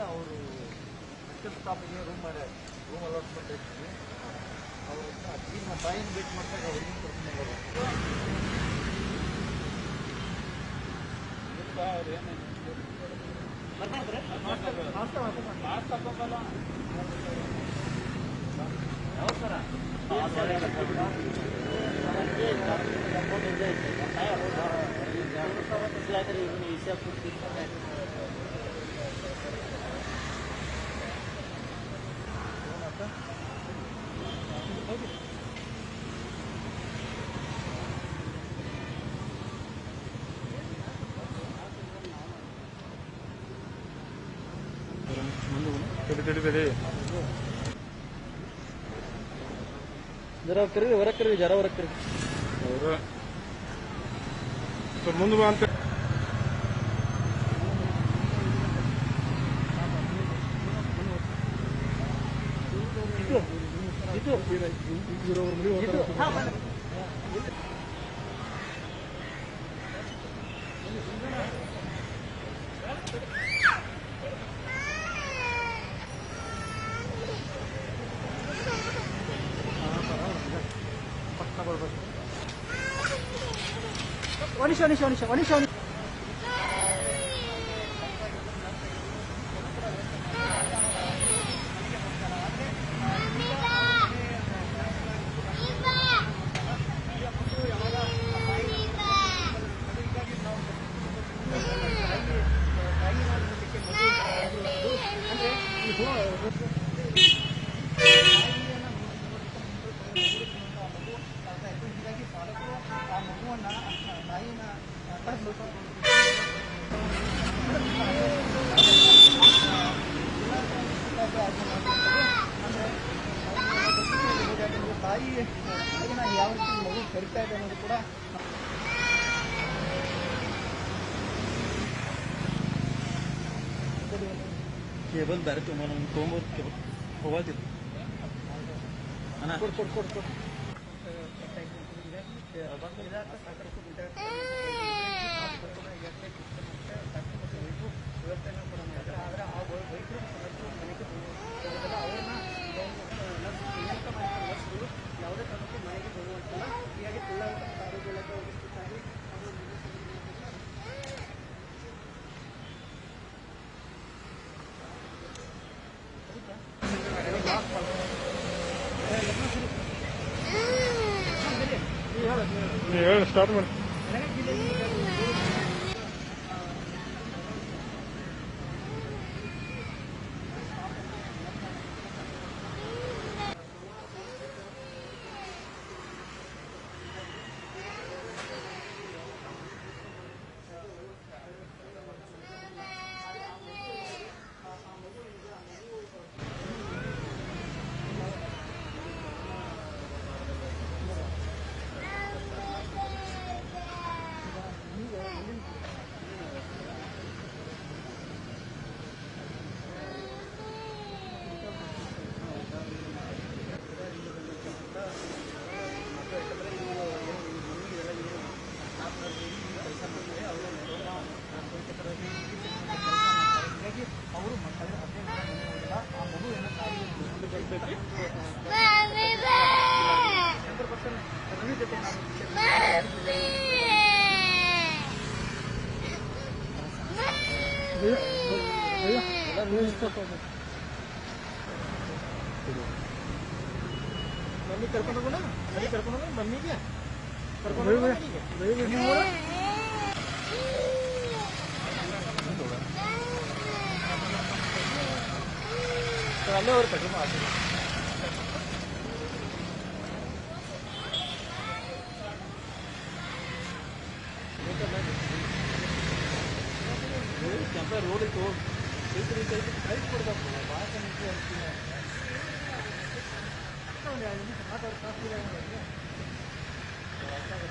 ಅವರು ಮೆಡಿಕಲ್ ಸ್ಟಾಫಿಗೆ ರೂಮ್ ಮಾಡಿ ರೂಮ್ ಅಲಾಟ್ಮೆಂಟ್ ಇರ್ತೀವಿ ಅವರು ಅಜ್ಜಿನ ತಾಯಿನ ಭೇಟಿ ಮಾಡ್ದಾಗ ಅವ್ರಿಗೆ ಕರ್ಕೊಂಡು ಹೋಗೋದು ತಡಿ ತಡಿ ತಡಿ ಜರ ಕರೀರಿ ಹೊರಗೆ ಕರೀರಿ ಜರ ಹೊರಗೆ ಕರೀರಿ ಅವ್ರ ಸ್ವಲ್ಪ ಮುಂದೆ ಬಾ ಅಂತ ಒನಿಶ ಒನಿಶ ಒನಿಶ ಒನಿಶ ಒನಿಶ ತಾಯಿ ತಾಯಿನ ಯಾವ ರೀತಿ ಮಗು ಕರಿತಾ ಇದೆ ಅನ್ನೋದು ಕೂಡ ಕೇಬಲ್ ಬೇರೆ ತುಂಬ ನಮ್ಗೆ ತೊಗೊಂಬೋದು ಕೇಬಲ್ ಹೋಗೋದಿಲ್ಲ ಅಣ್ಣ ಕೊಡು ಕೊಡು ಕೊಡು ಕೊಡು ನೀ ಹೇಳಿ ಸ್ಟಾರ್ಟ್ ಮಾಡಿ ಮಮ್ಮಿ ಕರ್ಕೊಂಡು ಹೋಗೋಣ ಮಮ್ಮಿ ಕರ್ಕೊಂಡು ಹೋಗೋಣ ಮಮ್ಮಿಗೆ ಕರ್ಕೊಂಡು ಹೋಗೋಣ ಮನೆಗೆ. ನೀವು ಹೋಗೋಣ? ಅಲ್ಲೇ ಅವ್ರು ಕಡಿಮೆ ಆಗ್ತದೆ ಕೆಂಪ ರೋಡ್ ಇತ್ತು ರೈತರು ಕೈ ಕೈ ಕೊಡ್ಬೇಕು ಭಾಳ ಕಮ್ಮಿ ಅಂತೀನಿ ಒಂದು ಎರಡು ನಿಮಿಷ ಮಾತಾಡಿ ಕಾಸ್ತಿಲ್ಲ